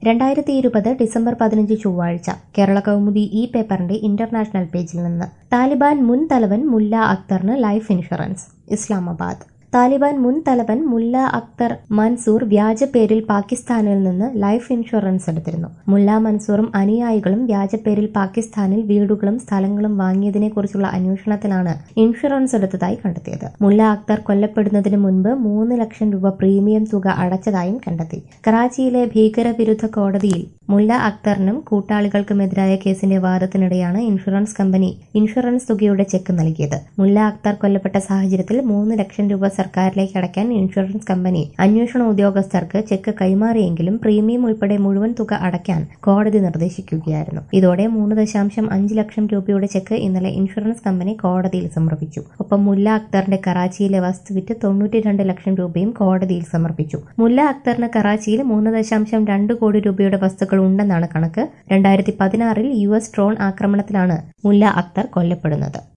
രണ്ടായിരത്തി ഇരുപത് ഡിസംബർ പതിനഞ്ച് ചൊവ്വാഴ്ച കേരള കൗമുദി ഈ പേപ്പറിന്റെ ഇന്റർനാഷണൽ പേജിൽ നിന്ന് താലിബാൻ മുൻ തലവൻ മുല്ല അക്തറിന് ലൈഫ് ഇൻഷുറൻസ് ഇസ്ലാമാബാദ് താലിബാൻ മുൻ തലവൻ മുല്ല അക്തർ മൻസൂർ വ്യാജ പേരിൽ പാകിസ്ഥാനിൽ നിന്ന് ലൈഫ് ഇൻഷുറൻസ് എടുത്തിരുന്നു മുല്ല മൻസൂറും അനുയായികളും വ്യാജ പേരിൽ പാകിസ്ഥാനിൽ വീടുകളും സ്ഥലങ്ങളും വാങ്ങിയതിനെക്കുറിച്ചുള്ള അന്വേഷണത്തിലാണ് ഇൻഷുറൻസ് എടുത്തതായി കണ്ടെത്തിയത് മുല്ല അക്തർ കൊല്ലപ്പെടുന്നതിന് മുൻപ് മൂന്ന് ലക്ഷം രൂപ പ്രീമിയം തുക അടച്ചതായും കണ്ടെത്തി കറാച്ചിയിലെ ഭീകരവിരുദ്ധ കോടതിയിൽ മുല്ല അക്തറിനും കൂട്ടാളികൾക്കുമെതിരായ കേസിന്റെ വാദത്തിനിടെയാണ് ഇൻഷുറൻസ് കമ്പനി ഇൻഷുറൻസ് തുകയുടെ ചെക്ക് നൽകിയത് മുല്ല അക്തർ കൊല്ലപ്പെട്ട സാഹചര്യത്തിൽ മൂന്ന് ലക്ഷം രൂപ സർക്കാരിലേക്ക് അടയ്ക്കാൻ ഇൻഷുറൻസ് കമ്പനി അന്വേഷണ ഉദ്യോഗസ്ഥർക്ക് ചെക്ക് കൈമാറിയെങ്കിലും പ്രീമിയം ഉൾപ്പെടെ മുഴുവൻ തുക അടയ്ക്കാൻ കോടതി നിർദ്ദേശിക്കുകയായിരുന്നു ഇതോടെ മൂന്ന് ദശാംശം അഞ്ച് ലക്ഷം രൂപയുടെ ചെക്ക് ഇന്നലെ ഇൻഷുറൻസ് കമ്പനി കോടതിയിൽ സമർപ്പിച്ചു ഒപ്പം മുല്ല അക്തറിന്റെ കറാച്ചിയിലെ വസ്തു വിറ്റ് തൊണ്ണൂറ്റിരണ്ട് ലക്ഷം രൂപയും കോടതിയിൽ സമർപ്പിച്ചു മുല്ല അക്തറിന് കറാച്ചിയിൽ മൂന്ന് ദശാംശം രണ്ട് കോടി രൂപയുടെ വസ്തുക്കൾ ഉണ്ടെന്നാണ് കണക്ക് രണ്ടായിരത്തി പതിനാറിൽ യു എസ് ഡ്രോൺ ആക്രമണത്തിലാണ് മുല്ല അക്തർ കൊല്ലപ്പെടുന്നത്